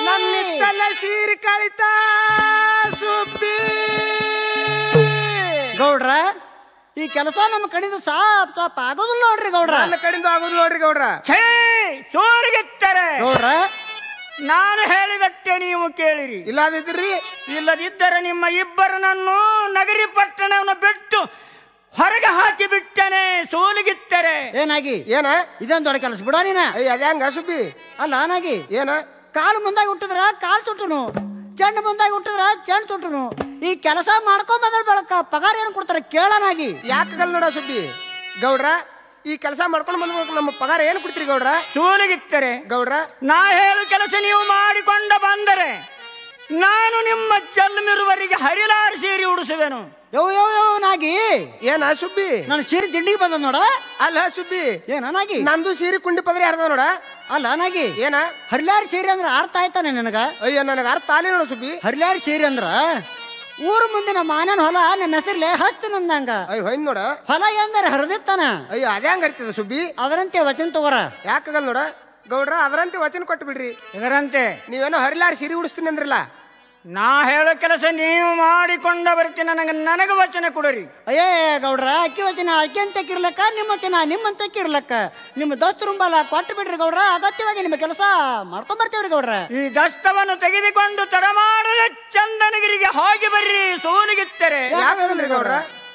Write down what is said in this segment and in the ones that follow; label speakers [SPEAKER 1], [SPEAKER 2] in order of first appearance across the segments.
[SPEAKER 1] ನನ್ನಿತ್ತಲ್ಲ ಸೀರೆ ಕಳಿತ ಸುಬ್ಬಿ
[SPEAKER 2] ಗೌಡ್ರ ಈ ಕೆಲಸ ನಮ್ಮ ಕಡೆಯಿಂದ ಸಾಪ್ ಸಾಪ್ ಆಗೋದಿಲ್ಲ ನೋಡ್ರಿ ಗೌಡ್ರ
[SPEAKER 1] ನನ್ನ ಕಡೆಯಿಂದ ಆಗೋದು ನೋಡ್ರಿ ಗೌಡ್ರ
[SPEAKER 3] ಛೇ ಸೋರಿಗೆತ್ತರೆ
[SPEAKER 2] ಗೌಡ್ರ
[SPEAKER 3] ನಾನು ಹೇಳಿದಟ್ಟೆ ನೀವು ಕೇಳಿರಿ
[SPEAKER 1] ಇಲ್ಲದಿದ್ರಿ
[SPEAKER 3] ಇಲ್ಲದಿದ್ದರೆ ನಿಮ್ಮ ಇಬ್ಬರನನ್ನು ನಗರಿ ಪಟ್ಟಣವನ್ನು ಬಿಟ್ಟು ಹೊರಗೆ ಹಾಕಿ ಬಿಟ್ಟನೆ ಸೋಲಿಗಿತ್ತರೆ
[SPEAKER 2] ಏನಾಗಿ
[SPEAKER 1] ಏನ
[SPEAKER 2] ಇದೊಂದ್ ದೊಡ್ಡ ಕೆಲಸ ಬಿಡ ನೀನ
[SPEAKER 1] ಅಯ್ಯ ಅದ್ಯಾಂಗ ಸುಬ್ಬಿ
[SPEAKER 2] ಅಲ್ಲ ನಾಗಿ
[SPEAKER 1] ಏನ
[SPEAKER 2] ಕಾಲು ಮುಂದಾಗಿ ಹುಟ್ಟಿದ್ರ ಕಾಲ್ ತುಟ್ಟುನು ಚೆಂಡು ಮುಂದಾಗಿ ಹುಟ್ಟಿದ್ರ ಚೆಂಡು ತುಟ್ಟುನು ಈ ಕೆಲಸ ಮಾಡ್ಕೊಂಡ್ ಬಂದ್ರ ಬೆಳಕ ಪಗಾರ ಏನ್ ಕೊಡ್ತಾರೆ ಕೇಳನಾಗಿ
[SPEAKER 1] ಯಾಕಗಲ್ ನೋಡ ಸುಬ್ಬಿ ಗೌಡ್ರ ಈ ಕೆಲಸ ಮಾಡ್ಕೊಂಡು ಬಂದ್ಬೇಕು ನಮ್ಮ ಪಗಾರ ಏನ್ ಕೊಡ್ತೀರಿ ಗೌಡ್ರ
[SPEAKER 3] ಸೋಲಿಗಿತ್ತರೆ
[SPEAKER 1] ಗೌಡ್ರ
[SPEAKER 3] ನಾ ಹೇಳು ಕೆಲಸ ನೀವು ಮಾಡಿಕೊಂಡ ಬಂದರೆ ನಾನು ನಿಮ್ಮ ಜಲ್ಮಿರುವರಿಗೆ ಹರಿಲಾರ ಸೀರೆ ಉಡಿಸುವೆನು
[SPEAKER 2] ಯೋ ಯೋ ಯೋ ನಾಗಿ
[SPEAKER 1] ಏನ ಸುಬ್ಬಿ
[SPEAKER 2] ನನ್ನ ಸೀರೆ ದಿಂಡಿಗೆ ಬಂದ ನೋಡ
[SPEAKER 1] ಅಲ್ಲ ಸುಬ್ಬಿ
[SPEAKER 2] ಏನ ನಾಗಿ
[SPEAKER 1] ನಂದು ಸೀರೆ ಕುಂಡಿ ಪದ್ರಿ ಯಾರ್ದ ನೋಡ
[SPEAKER 2] ಅಲ್ಲ ನಾಗಿ
[SPEAKER 1] ಏನ
[SPEAKER 2] ಹರಿಲಾರಿ ಸೀರೆ ಅಂದ್ರ ಅರ್ಥ ಆಯ್ತಾನೆ ನನಗ
[SPEAKER 1] ಅಯ್ಯ ನನಗ ಅರ್ಥ ಆಲಿ ನೋಡ ಸುಬ್ಬಿ
[SPEAKER 2] ಹರಿಲಾರಿ ಸೀರೆ ಅಂದ್ರ ಊರ್ ಮುಂದಿನ ಮಾನನ ಹೊಲ ನಿಮ್ಮ ಹೆಸರ್ಲೆ ಹಸ್ತಿನ ಅಂದಂಗ
[SPEAKER 1] ಅಯ್ಯ ಹೊಯ್ನ್ ನೋಡ
[SPEAKER 2] ಹೊಲ ಎಂದರೆ ಹರಿದಿತ್ತಾನ
[SPEAKER 1] ಅಯ್ಯ ಅದ್ಯಾಂಗ ಅರಿತದ ಸುಬ್ಬಿ
[SPEAKER 2] ಅದರಂತೆ ವಚನ ತಗೋರ
[SPEAKER 1] ಯಾಕಗಲ್ ನೋಡ ಗೌಡ್ರ ಅದರಂತೆ ವಚನ ಕೊಟ್ಟು ಬಿಡ್ರಿ
[SPEAKER 3] ಇದರಂತೆ
[SPEAKER 1] ನೀವೇನೋ ಹರಿಲಾರಿ ಸೀರೆ ಉಡಿಸ್ತೀನಿ ಅಂದ್ರಲ್ಲ
[SPEAKER 3] ನಾ ಹೇಳೋ ಕೆಲಸ ನೀವು ಮಾಡಿಕೊಂಡ ಬರ್ತೀನಿ ನನಗೆ ನನಗೆ ವಚನ ಕೊಡರಿ
[SPEAKER 2] ಅಯ್ಯೇ ಗೌಡ್ರ ಅಕ್ಕಿ ವಚನ ಅಕ್ಕಿ ಅಂತಕ್ಕಿರ್ಲಕ್ಕ ನಿಮ್ಮ ವಚನ ನಿಮ್ಮಂತಕ್ಕಿರ್ಲಕ್ಕ ನಿಮ್ಮ ದೋಸ್ತರುಂಬಲ್ಲ ಕೊಟ್ಟು ಬಿಡ್ರಿ ಗೌಡ್ರ ಅಗತ್ಯವಾಗಿ ನಿಮ್ಮ ಕೆಲಸ ಮಾಡ್ಕೊಂಡ್ ಬರ್ತೇವ್ರಿ ಗೌಡ್ರ
[SPEAKER 3] ಈ ದಸ್ತವನ್ನು ತೆಗೆದುಕೊಂಡು ತರಮಾಡಲು ಚಂದನಗಿರಿಗೆ ಹೋಗಿ ಬರ್ರಿ ಸೋಲಿಗಿತ್ತರೆ
[SPEAKER 1] ಯಾಕಂದ್ರಿ ಗೌಡ್ರ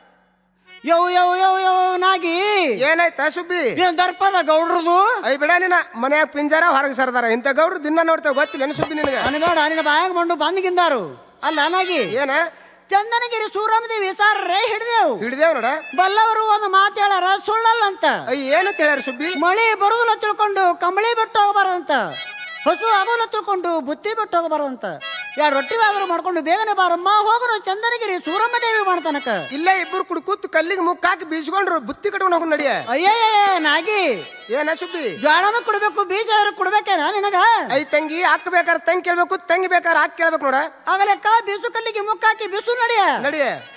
[SPEAKER 2] ಯೋ ಯೋ ಯೋ ಯೋ ನಾಗಿ
[SPEAKER 1] ಏನಾಯ್ತಾ ಸುಬ್ಬಿ
[SPEAKER 2] ಏನ್ ದರ್ಪದ ಗೌಡ್ರದು
[SPEAKER 1] ಅಯ್ಯ ಬಿಡ ನೀನ ಮನ್ಯಾಗ ಪಿಂಜಾರ ಹೊರಗೆ ಸರ್ದಾರ ಇಂಥ ಗೌಡ್ರು ದಿನ ನೋಡ್ತೇವೆ ಗೊತ್ತಿಲ್ಲ ಏನು ಸುಬ್ಬಿ ನಿನಗೆ
[SPEAKER 2] ಅನ್ಬೇಡ ನಿನ್ನ ಬಾಯಾಗ ಮಂಡು ಬಂದ್ಗಿಂದಾರು ಅಲ್ಲ ನಾಗಿ
[SPEAKER 1] ಏನ
[SPEAKER 2] ಚಂದನಗಿರಿ ಸೂರಮದೇವಿ ಸಾರ್ರೇ ಹಿಡಿದೆವು
[SPEAKER 1] ಹಿಡಿದೇವ್ ನೋಡ
[SPEAKER 2] ಬಲ್ಲವರು ಒಂದು ಮಾತು ಹೇಳಾರ ಸುಳ್ಳಲ್ಲ ಅಂತ
[SPEAKER 1] ಅಯ್ಯ ಏನಂತ ಹೇಳ್ಯಾರ ಸುಬ್ಬಿ
[SPEAKER 2] ಮಳಿ ಬರುದಿಲ್ಲ ತಿಳ್ಕೊಂಡು ಕಂಬಳಿ ಬಿಟ್ಟು ಹೋಗಬಾರ್ದಂತ ಹಸು ಆಗೋಲ್ಲ ತಿಳ್ಕೊಂಡು ಬುತ್ತಿ ಬಿಟ್ಟು ಹೋಗಬಾರ್ದಂತ ಎರಡು ರೊಟ್ಟಿ ಆದ್ರೂ ಮಾಡ್ಕೊಂಡು ಬೇಗನೆ ಬಾರಮ್ಮ ಹೋಗೋಣ ಚಂದನಗಿರಿ ಸೂರಮ್ಮ ದೇವಿ ಮಾಡ್ತಾನಕ
[SPEAKER 1] ಇಲ್ಲೇ ಇಬ್ಬರು ಕುಡ್ ಕೂತ್ ಕಲ್ಲಿಗೆ ಮುಕ್ಕಾಕಿ ಬೀಸ್ಕೊಂಡ್ರು ಬುತ್ತಿ ಕಟ್ಕೊಂಡು ಹೋಗ್ ನಡಿಯ
[SPEAKER 2] ಅಯ್ಯೇ ನಾಗಿ
[SPEAKER 1] ಏನ ಸುಬ್ಬಿ
[SPEAKER 2] ಜ್ವಾಳನೂ ಕೊಡ್ಬೇಕು ಬೀಜ ಆದ್ರೂ ಕೊಡ್ಬೇಕೇನ ನಿನಗ
[SPEAKER 1] ಐ ತಂಗಿ ಹಾಕ್ ಬೇಕಾರೆ ತಂಗಿ ಕೇಳ್ಬೇಕು ತಂಗಿ ಬೇಕಾರೆ ಹಾಕಿ ಕೇಳ್ಬೇಕು ನೋಡ
[SPEAKER 2] ಆಗಲೆಕ್ಕ ಬೀಸು ಕಲ್ಲಿಗೆ ಮುಕ್ಕಾಕಿ ಬಿಸು ನಡಿಯ
[SPEAKER 1] ನಡಿಯ